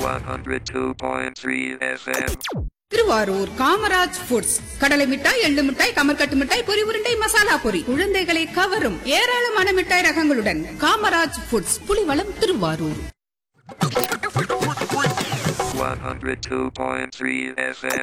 102.3 FM. Thiruvarur Kamaraj foods கடலை மிட்டாய் எள்ளு மிட்டாய் கமர்கட்டு மிட்டாய் பொரி உருண்டை மசாலா பொரி குழந்தைகளை கவரும் ஏராளமான மிட்டாய் ரகங்களுடன் காமராஜ் ஃபுட்ஸ் புலிவளம் திருவாரூர் 102.3 FM.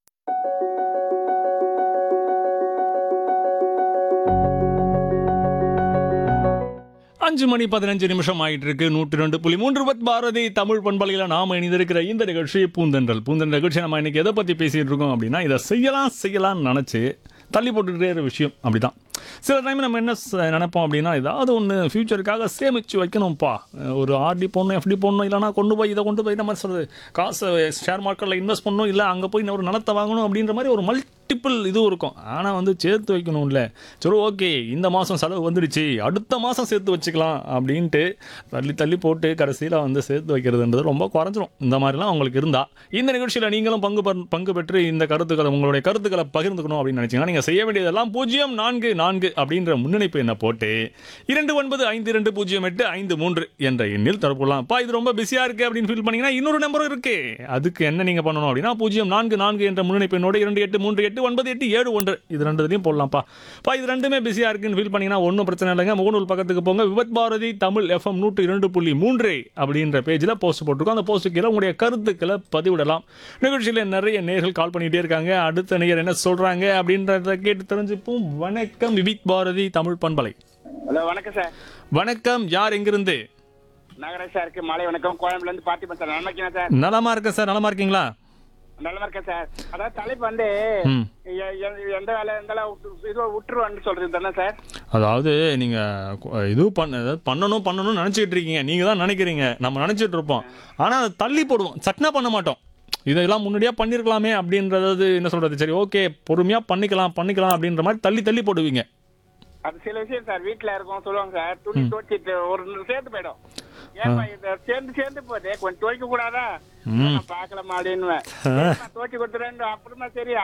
அஞ்சு மணி பதினஞ்சு நிமிஷம் ஆயிட்டு இருக்கு நூற்றி ரெண்டு புள்ளி மூன்று பத் பாரதி தமிழ் பண்பலையில் நாம இணைந்திருக்கிற இந்த நிகழ்ச்சி பூந்தென்றல் பூந்தென்றல் நிகழ்ச்சி நம்ம இன்னைக்கு எதை பத்தி பேசிட்டு இருக்கோம் அப்படின்னா இதை செய்யலாம் செய்யலாம்னு நினைச்சு தள்ளி போட்டுக்கிட்டே இருக்கிற விஷயம் அப்படிதான் சில டைம் நம்ம என்ன ச- நினைப்போம் அப்படின்னா ஏதாவது ஒன்று ஃபியூச்சருக்காக சேமிச்சு வைக்கணும்ப்பா ஒரு ஆர்டி போடணும் எஃப்டி போடணும் இல்லைனா கொண்டு போய் இதை கொண்டு போய் நம்ம சொல்றது காசை ஷேர் மார்க்கெட்டில் இன்வெஸ்ட் பண்ணணும் இல்லை அங்கே போய் ஒரு நிலத்தை வாங்கணும் அப்படின்ற மாதிரி ஒரு மல்டிபிள் இதுவும் இருக்கும் ஆனால் வந்து சேர்த்து வைக்கணும்ல சரி ஓகே இந்த மாதம் செலவு வந்துடுச்சு அடுத்த மாதம் சேர்த்து வச்சுக்கலாம் அப்படின்ட்டு தள்ளி தள்ளி போட்டு கடைசியில் வந்து சேர்த்து வைக்கிறதுன்றது ரொம்ப குறைஞ்சிரும் இந்த மாதிரிலாம் உங்களுக்கு இருந்தா இந்த நிகழ்ச்சியில் நீங்களும் பங்கு பெற- பங்கு பெற்று இந்த கருத்துக்களை உங்களுடைய கருத்துக்களை பகிர்ந்துக்கணும் அப்படின்னு நினைச்சீங்கன்னா நீங்கள் செய்ய வேண்டியதெல்லாம் பூஜ்ஜியம் நான்கு நான்கு அப்படின்ற முன்னணிப்பு என்ன போட்டு இரண்டு ஒன்பது ஐந்து இரண்டு பூஜ்ஜியம் எட்டு ஐந்து மூன்று என்ற எண்ணில் தொடர்புலாம் அப்பா இது ரொம்ப பிஸியாக இருக்கு அப்படின்னு ஃபீல் பண்ணீங்கன்னா இன்னொரு நம்பரும் இருக்கு அதுக்கு என்ன நீங்கள் பண்ணணும் அப்படின்னா பூஜ்ஜியம் நான்கு நான்கு என்ற முன்னணிப்பு என்னோட இரண்டு எட்டு மூன்று எட்டு ஒன்பது எட்டு ஏழு ஒன்று இது ரெண்டுலையும் போடலாம்ப்பா பா இது ரெண்டுமே பிஸியாக இருக்குன்னு ஃபீல் பண்ணீங்கன்னா ஒன்றும் பிரச்சனை இல்லைங்க முகநூல் பக்கத்துக்கு போங்க விபத் பாரதி தமிழ் எஃப்எம் நூற்று இரண்டு புள்ளி மூன்று அப்படின்ற பேஜில் போஸ்ட் போட்டிருக்கோம் அந்த போஸ்ட்டுக்கு கீழே உங்களுடைய கருத்துக்களை பதிவிடலாம் நிகழ்ச்சியில் நிறைய நேர்கள் கால் பண்ணிகிட்டே இருக்காங்க அடுத்த நேயர் என்ன சொல்கிறாங்க அப்படின்றத கேட்டு தெரிஞ்சுப்போம் வணக்கம் விவித் பாரதி தமிழ் பண்பலை ஹலோ வணக்கம் சார் வணக்கம் யார் எங்கிருந்து நகராஜ் சாருக்கு மாலை வணக்கம் கோயம்புல இருந்து பார்த்திபன் சார் நல்லா இருக்கீங்க சார் நலமா இருக்கேன் சார் நலமா இருக்கீங்களா நல்லா இருக்கேன் சார் அதாவது தலைப்பு வந்து ம். எ- எ- எந்த வேலை இருந்தாலும் விட்டு- இதுவா விட்டுருவான்னு சொல்றது தானே சார் அதாவது நீங்கள் இது பண்ண அதாவது பண்ணணும் பண்ணணும்னு நினச்சிக்கிட்டு இருக்கீங்க நீங்கள் தான் நினைக்கிறீங்க நம்ம நினச்சிட்டு இருப்போம் ஆனால் அதை தள்ளி போடுவோம் சட்னா பண்ண மாட்டோம் இதெல்லாம் முன்னாடியே பண்ணியிருக்கலாமே அப்படின்றது என்ன சொல்கிறது சரி ஓகே பொறுமையாக பண்ணிக்கலாம் பண்ணிக்கலாம் அப்படின்ற மாதிரி தள்ளி தள்ளி போடுவீங்க அது சில விஷயம் சார் வீட்டுல இருக்கும் சொல்லுவாங்க சார் துணி துவைச்சிட்டு ஒரு நிமிஷம் சேர்த்து போயிடும் ஏன்பா இது சேர்ந்து சேர்ந்து போகுது கொஞ்சம் துவைக்க கூடாதா ம். பாக்கலாமா அப்படின்னு துவைச்சு கொடுத்துறேன் அப்புறமா சரி